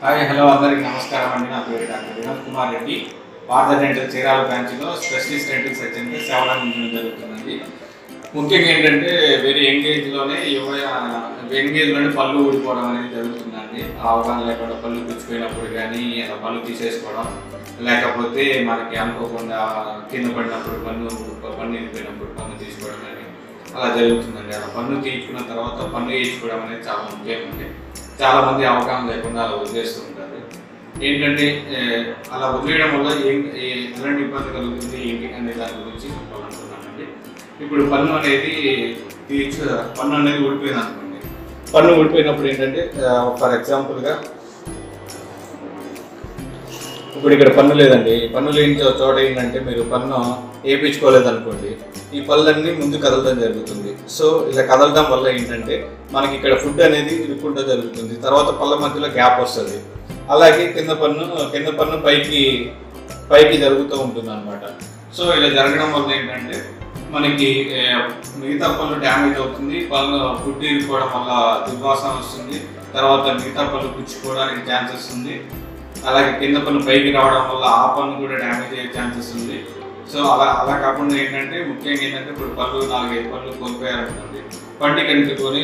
hi hello అందరికీ నమస్కారం అండి నా పేరు డాక్టర్ వినోద్ కుమార్ రెడ్డి పార్థ డెంటల్ చీరాల బ్రాంచ్లో స్పెషలిస్ట్ డెంటల్ సర్జన్గా సేవలు అందించడం జరుగుతుందండి ముఖ్యంగా ఏంటంటే వెరీ యంగ్ ఏజ్లోనే యువ యంగ్ ఏజ్లోనే పళ్ళు ఊడిపోవడం అనేది జరుగుతుందండి అవగాహన లేకుండా పళ్ళు పుచ్చిపోయినప్పుడు కానీ అలా పళ్ళు తీసేసుకోవడం లేకపోతే మనకి అనుకోకుండా కింద పడినప్పుడు పన్ను పన్ను వెళ్ళిపోయినప్పుడు పన్ను తీసుకోవడం కానీ అలా జరుగుతుందండి అలా పన్ను తీయించుకున్న తర్వాత పన్ను వేయించుకోవడం అనేది చాలా ముఖ్యమండి చాలా మంది అవగాహన లేకుండా అలా వదిలేస్తూ ఉంటారు ఏంటంటే ఏ, అలా వదిలేయడం వల్ల ఏం ఏ- ఎలాంటి ఇబ్బంది కలుగుతుంది ఏంటి అనే దాని గురించి చెప్పాలనుకున్నానండి ఇప్పుడు పన్ను అనేది తీర్చు పన్ను అనేది ఊడిపోయింది అనుకోండి పన్ను ఊడిపోయినప్పుడు ఏంటంటే ఫర్ ఎగ్జాంపుల్గా ఇప్పుడు ఇక్కడ పన్ను లేదండి ఈ పన్ను లేని చో- చోట ఏంటంటే మీరు పన్ను వేయించుకోలేదు అనుకోండి ఈ పళ్ళన్నీ ముందు కదలడం జరుగుతుంది సో ఇలా కదలడం వల్ల ఏంటంటే మనకి ఇక్కడ ఫుడ్ అనేది ఇరుక్కుంటూ జరుగుతుంది తర్వాత పళ్ళ మధ్యలో గ్యాప్ వస్తుంది అలాగే కింద పన్ను కింద పన్ను పైకి పైకి జరుగుతూ ఉంటుంది అనమాట సో ఇలా జరగడం వల్ల ఏంటంటే మనకి ఏ, మిగతా పళ్ళు డ్యామేజ్ అవుతుంది పళ్ళు ఫుడ్ ఇరుకోవడం వల్ల దుర్వాసన వస్తుంది తర్వాత మిగతా పళ్ళు పుచ్చుకోవడానికి ఛాన్సెస్ ఉంది అలాగే కింద పన్ను పైకి రావడం వల్ల ఆ పన్ను కూడా డ్యామేజ్ అయ్యే ఛాన్సెస్ ఉంది సో అలా అలా కాకుండా ఏంటంటే ముఖ్యంగా ఏంటంటే ఇప్పుడు పళ్ళు నాలుగైదు పళ్ళు కోల్పోయారనుకోండి పంటి కనుక్కొని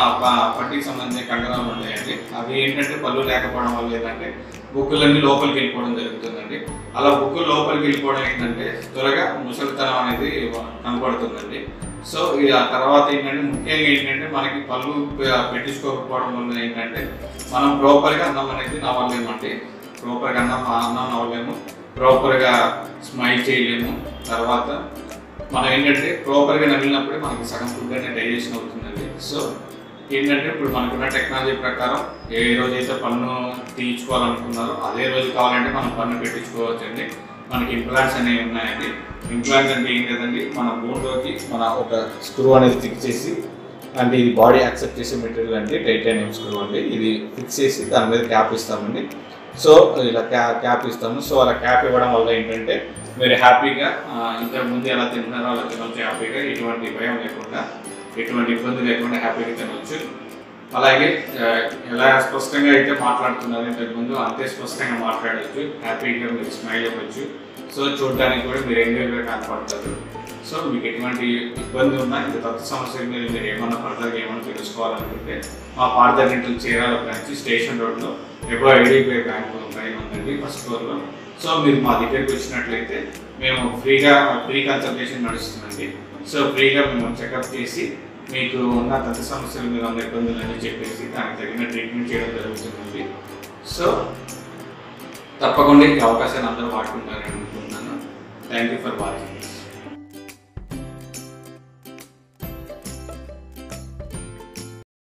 పంటికి సంబంధించిన కండరాలు ఉన్నాయండి అవి ఏంటంటే పళ్ళు లేకపోవడం వల్ల ఏంటంటే బుక్కులన్నీ లోపలికి వెళ్ళిపోవడం జరుగుతుందండి అలా బుక్కులు లోపలికి వెళ్ళిపోవడం ఏంటంటే త్వరగా ముసలితనం అనేది కనపడుతుందండి సో ఇక ఆ తర్వాత ఏంటంటే ముఖ్యంగా ఏంటంటే మనకి పళ్ళు పె- పెట్టించుకోకపోవడం వల్ల ఏంటంటే మనం ప్రాపర్గా అన్నం అనేది నవ్వలేమండి ప్రాపర్గా అన్నం అన్నం నవ్వలేము ప్రాపర్గా స్మైల్ చేయలేము తర్వాత మనం ఏంటంటే ప్రాపర్గా నవ్వినప్పుడే మనకి సగం ఫుడ్ అనేది డైజెషన్ అవుతుందండి సో ఏంటంటే ఇప్పుడు మనకున్న టెక్నాలజీ ప్రకారం ఏ రోజైతే పన్ను తీయించుకోవాలనుకున్నారో అదే రోజు కావాలంటే మనం పన్ను పెట్టించుకోవచ్చండి మనకి ఇంప్లాంట్స్ అనేవి ఉన్నాయండి ఇంప్లాంట్స్ అంటే ఏం లేదండి మన బోన్లోకి మన ఒక స్క్రూ అనేది ఫిక్స్ చేసి అంటే ఇది బాడీ యాక్సెప్ట్ చేసే మెటీరియల్ అంటే టైటానియం స్క్రూ అండి ఇది ఫిక్స్ చేసి దాని మీద క్యాప్ ఇస్తామండి సో ఇలా క్యా క్యాప్ ఇస్తాము సో అలా క్యాప్ ఇవ్వడం వల్ల ఏంటంటే మీరు హ్యాపీగా ఆ, ఇంతకు ముందు ఎలా తింటున్నారో అలా తినొచ్చు హ్యాపీగా ఎటువంటి భయం లేకుండా ఎటువంటి ఇబ్బంది లేకుండా హ్యాపీగా తినొచ్చు అలాగే ఆ, ఎలా స్పష్టంగా అయితే మాట్లాడుతున్నారు ఇంతకు ముందు అంతే స్పష్టంగా మాట్లాడవచ్చు హ్యాపీగా మీరు స్మైల్ ఇవ్వచ్చు సో చూడడానికి కూడా మీరు ఎంజాయ్గా కనపడతారు సో మీకు ఎటువంటి ఇబ్బంది ఉన్నా ఇంకా కొత్త సమస్యల మీద మీరు ఏమన్నా ఫర్దర్గా ఏమన్నా తెలుసుకోవాలనుకుంటే మా Partha dental Chirala branch station రోడ్లో ఎబో ఐడిబిఐ బ్యాంక్ పైన ఉందండి ఫస్ట్ ఫ్లోర్లో సో మీరు మా దగ్గరికి వచ్చినట్లయితే మేము ఫ్రీగా ఫ్రీ కన్సల్టేషన్ నడుస్తుందండి సో ఫ్రీగా మేము చెకప్ చేసి మీకు ఉన్న దంత సమస్యల మీద ఉన్న ఇబ్బందులన్నీ చెప్పేసి దానికి తగిన ట్రీట్మెంట్ చేయడం జరుగుతుందండి సో తప్పకుండా ఈ అవకాశాన్ని అందరూ వాడుకుంటారని అనుకుంటున్నాను థ్యాంక్ యూ ఫర్ వాచింగ్